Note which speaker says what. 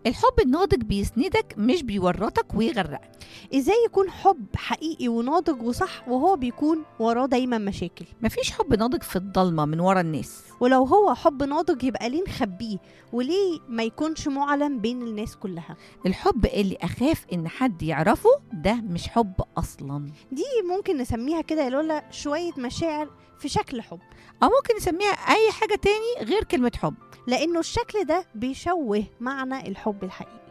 Speaker 1: الحب الناضج بيسندك مش بيورطك ويغرقك
Speaker 2: ازاي يكون حب حقيقي وناضج وصح وهو بيكون وراه دايما مشاكل
Speaker 1: مفيش حب ناضج في الضلمه من ورا الناس
Speaker 2: ولو هو حب ناضج يبقى ليه نخبيه وليه ما يكونش معلن بين الناس كلها
Speaker 1: الحب اللي اخاف ان حد يعرفه ده مش حب اصلا
Speaker 2: دي ممكن نسميها كده يا لولا شويه مشاعر في شكل حب
Speaker 1: او ممكن نسميها اي حاجه تاني غير كلمه حب
Speaker 2: لانه الشكل ده بيشوه معنى الحب الحقيقي